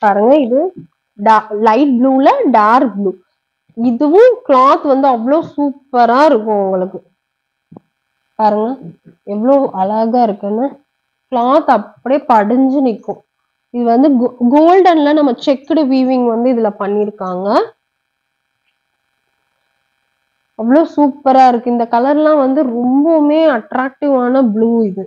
பாருங்க இது லைட் ப்ளூல டார்க் ப்ளூ இதுவும் கிளாத் வந்து அவ்வளோ சூப்பரா இருக்கும் உங்களுக்கு பாருங்க எவ்வளோ அழகா இருக்குன்னு கிளாத் அப்படியே படிஞ்சு நிற்கும் இது வந்து கோல்டன்ல நம்ம செக்குடு வீவிங் வந்து இதுல பண்ணியிருக்காங்க அவ்வளோ சூப்பரா இருக்கு இந்த கலர்லாம் வந்து ரொம்பவுமே அட்ராக்டிவான ப்ளூ இது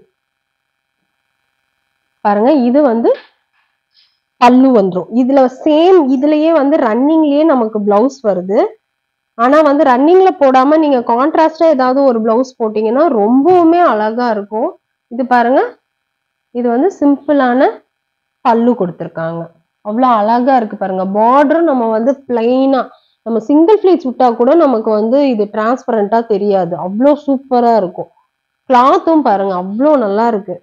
பாருங்க இது வந்து பல்லு வந்துரும் இதுல சேம் இதுலயே வந்து ரன்னிங்லயே நமக்கு பிளவுஸ் வருது ஆனா வந்து ரன்னிங்ல போடாம நீங்க கான்ட்ராஸ்டா ஏதாவது ஒரு பிளவுஸ் போட்டீங்கன்னா ரொம்பவுமே அழகா இருக்கும் இது பாருங்க இது வந்து சிம்பிளான பல்லு கொடுத்துருக்காங்க அவ்வளோ அழகா இருக்கு பாருங்க பார்டரும் நம்ம வந்து பிளைனா நம்ம சிங்கிள் ஃபிளீட்ஸ் விட்டா கூட நமக்கு வந்து இது டிரான்ஸ்பரண்டா தெரியாது அவ்வளோ சூப்பரா இருக்கும் கிளாத்தும் பாருங்க அவ்வளோ நல்லா இருக்கு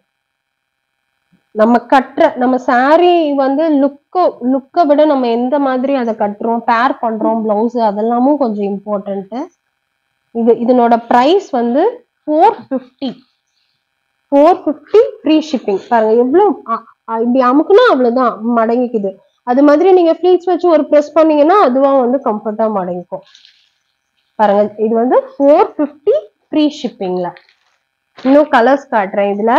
நம்ம கட்டுற நம்ம saree வந்து லுக்க லுக்கை விட நம்ம எந்த மாதிரி அதை கட்டுறோம் பேர் பண்றோம் பிளவுஸ் அதெல்லாமும் கொஞ்சம் இம்பார்ட்டன்ட் இது இதனோட பிரைஸ் வந்து four fifty four fifty free shipping பாருங்க எவ்வளோ அ- அ- இப்படி அமுக்குனா அவ்வளவுதான் மடங்கிக்குது அது மாதிரி நீங்க ஃபிளீட்ஸ் வச்சு ஒரு ப்ரெஸ் பண்ணீங்கன்னா அதுவா வந்து கம்ஃபர்ட்டா மடங்கிக்கும் பாருங்க இது வந்து ஃபோர் ஃபிஃப்டி ஃப்ரீ ஷிப்பிங்ல இன்னும் கலர்ஸ் காட்டுறேன் இதுல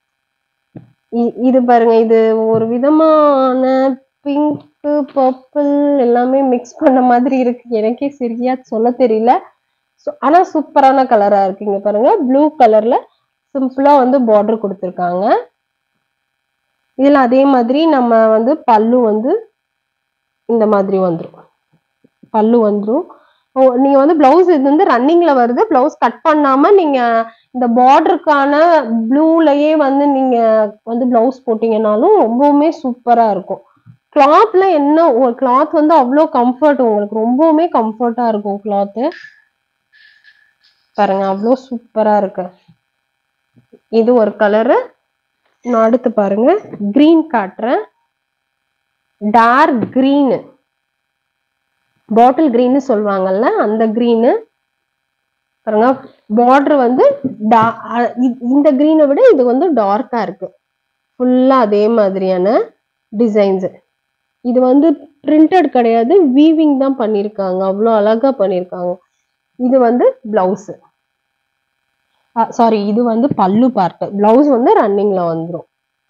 இ- இது பாருங்க இது ஒரு விதமான பிங்க் பர்பிள் எல்லாமே மிக்ஸ் பண்ண மாதிரி இருக்கு எனக்கே சரியா சொல்ல தெரியல So, ஆனா சூப்பரான கலரா இருக்கு இங்க பாருங்க ப்ளூ கலர்ல சிம்பிளா வந்து பார்டர் கொடுத்துருக்காங்க இதுல அதே மாதிரி நம்ம வந்து பல்லு வந்து இந்த மாதிரி வந்துரும் பல்லு வந்துரும் ஓ, நீங்க வந்து பிளவுஸ் இது வந்து ரன்னிங்ல வருது பிளவுஸ் கட் பண்ணாம நீங்க இந்த பார்டருக்கான ப்ளூலயே வந்து நீங்க வந்து பிளவுஸ் போட்டீங்கன்னாலும் ரொம்பவுமே சூப்பரா இருக்கும் கிளாத்ல என்ன கிளாத் வந்து அவ்வளோ கம்ஃபர்ட் உங்களுக்கு ரொம்பவுமே கம்ஃபர்ட்டா இருக்கும் கிளாத் பாருங்க அவ்வளோ சூப்பரா இருக்கு இது ஒரு கலரு நான் அடுத்து பாருங்க கிரீன் காட்டுறேன் டார்க் கிரீனு பாட்டில் கிரீன்னு சொல்லுவாங்கல்ல அந்த கிரீனு பாருங்க பார்டர் வந்து டா- அ- இ- இந்த கிரீனை விட இது வந்து டார்க்கா இருக்கு ஃபுல்லா அதே மாதிரியான டிசைன்ஸ் இது வந்து பிரிண்டட் கிடையாது வீவிங் தான் பண்ணியிருக்காங்க அவ்வளோ அழகா பண்ணியிருக்காங்க இது வந்து பிளவுஸ் சாரி இது வந்து பல்லு பார்ட் பிளவுஸ் வந்து ரன்னிங்ல வந்துரும்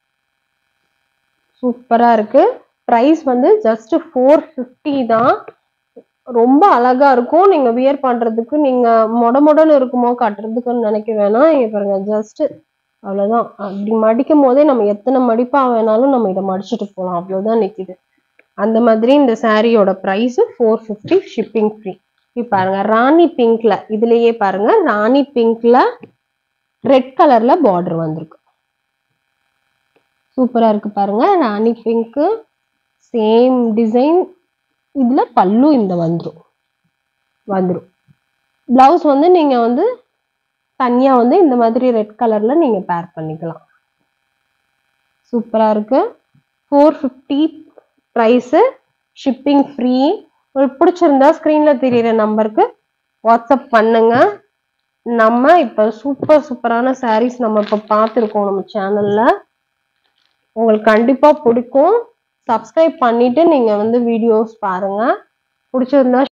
சூப்பரா இருக்கு பிரைஸ் வந்து ஜஸ்ட் ஃபோர் ஃபிஃப்டி தான் ரொம்ப அழகா இருக்கும் நீங்க வியர் பண்றதுக்கு நீங்க மொட மொடன்னு இருக்குமோ காட்டுறதுக்குன்னு நினைக்க வேணாம் இங்க பாருங்க ஜஸ்ட் அவ்வளவுதான் அப்படி மடிக்கும் போதே நம்ம எத்தனை மடிப்பா வேணாலும் நம்ம இதை மடிச்சுட்டு போகலாம் அவ்வளவுதான் நிக்குது அந்த மாதிரி இந்த சாரியோட price four fifty shipping free இப்போ பாருங்க ராணி பிங்க்ல இதுலயே பாருங்க ராணி பிங்க்ல ரெட் கலர்ல பார்டர் வந்திருக்கு சூப்பரா இருக்கு பாருங்க ராணி பிங்க் சேம் டிசைன் இதுல பல்லு இந்த வந்துரும் வந்துரும் பிளவுஸ் வந்து நீங்க வந்து தனியா வந்து இந்த மாதிரி ரெட் கலர்ல நீங்க பேர் பண்ணிக்கலாம் சூப்பரா இருக்கு four fifty price shipping free உங்களுக்கு பிடிச்சிருந்தா ஸ்க்ரீன்ல தெரியுற நம்பருக்கு வாட்ஸ்அப் பண்ணுங்க நம்ம இப்போ சூப்பர் சூப்பரான sarees நம்ம இப்போ பார்த்துருக்கோம் நம்ம சேனல்ல உங்களுக்கு கண்டிப்பா பிடிக்கும் சப்ஸ்கிரைப் பண்ணிட்டு நீங்க வந்து வீடியோஸ் பாருங்க பிடிச்சிருந்தா